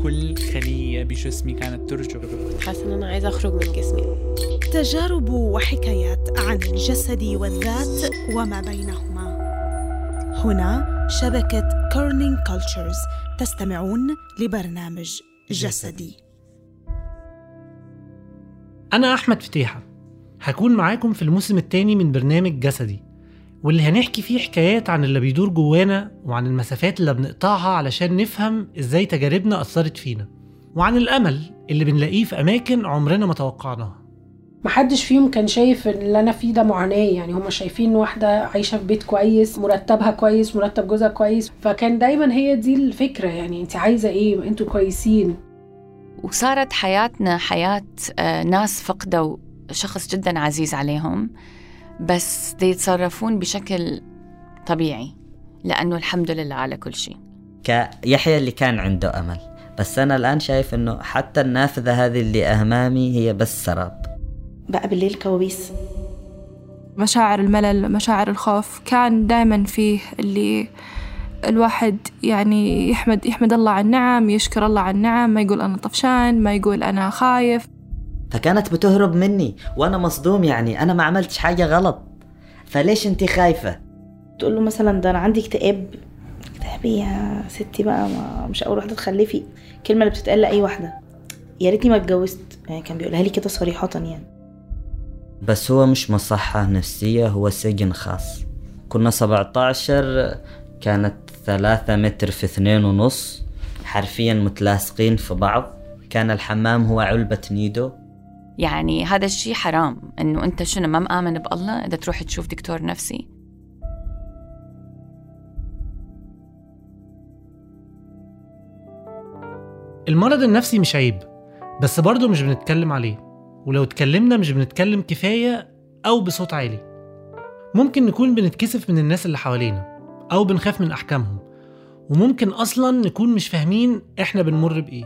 كل خلية بجسمي كانت ترجف حاسة إن أنا عايزة أخرج من جسمي تجارب وحكايات عن الجسد والذات وما بينهما هنا شبكة كورنينج كولتشرز تستمعون لبرنامج جسدي أنا أحمد فتيحة هكون معاكم في الموسم الثاني من برنامج جسدي واللي هنحكي فيه حكايات عن اللي بيدور جوانا وعن المسافات اللي بنقطعها علشان نفهم ازاي تجاربنا أثرت فينا وعن الأمل اللي بنلاقيه في أماكن عمرنا ما توقعناها محدش فيهم كان شايف اللي انا فيه ده معاناه يعني هما شايفين واحده عايشه في بيت كويس مرتبها كويس مرتب جوزها كويس فكان دايما هي دي الفكره يعني انت عايزه ايه انتوا كويسين وصارت حياتنا حياة آه، ناس فقدوا شخص جدا عزيز عليهم بس دي يتصرفون بشكل طبيعي لأنه الحمد لله على كل شيء كيحيى اللي كان عنده أمل بس أنا الآن شايف إنه حتى النافذة هذه اللي أمامي هي بس سراب بقى بالليل كوابيس مشاعر الملل مشاعر الخوف كان دائما فيه اللي الواحد يعني يحمد يحمد الله على النعم يشكر الله على النعم ما يقول أنا طفشان ما يقول أنا خايف فكانت بتهرب مني وأنا مصدوم يعني أنا ما عملتش حاجة غلط فليش أنت خايفة؟ تقول له مثلا ده انا عندي اكتئاب اكتئاب إيه يا ستي بقى ما مش اول واحده تخلفي الكلمه اللي بتتقال لاي واحده يا ريتني ما اتجوزت يعني كان بيقولها لي كده صريحه يعني بس هو مش مصحة نفسية هو سجن خاص كنا 17 كانت ثلاثة متر في اثنين ونص حرفيا متلاصقين في بعض كان الحمام هو علبة نيدو يعني هذا الشيء حرام إنه أنت شنو ما مآمن بالله إذا تروح تشوف دكتور نفسي المرض النفسي مش عيب بس برضه مش بنتكلم عليه ولو اتكلمنا مش بنتكلم كفاية أو بصوت عالي ممكن نكون بنتكسف من الناس اللي حوالينا أو بنخاف من أحكامهم وممكن أصلا نكون مش فاهمين إحنا بنمر بإيه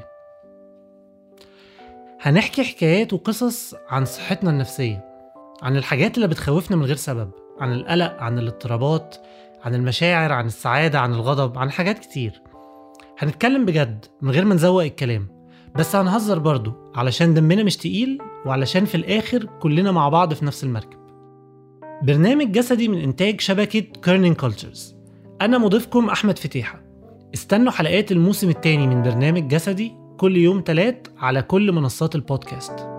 هنحكي حكايات وقصص عن صحتنا النفسية عن الحاجات اللي بتخوفنا من غير سبب عن القلق عن الاضطرابات عن المشاعر عن السعادة عن الغضب عن حاجات كتير هنتكلم بجد من غير ما نزوق الكلام بس هنهزر برضو علشان دمنا مش تقيل وعلشان في الآخر كلنا مع بعض في نفس المركب برنامج جسدي من إنتاج شبكة كيرنينج كولتشرز أنا مضيفكم أحمد فتيحة استنوا حلقات الموسم الثاني من برنامج جسدي كل يوم تلات على كل منصات البودكاست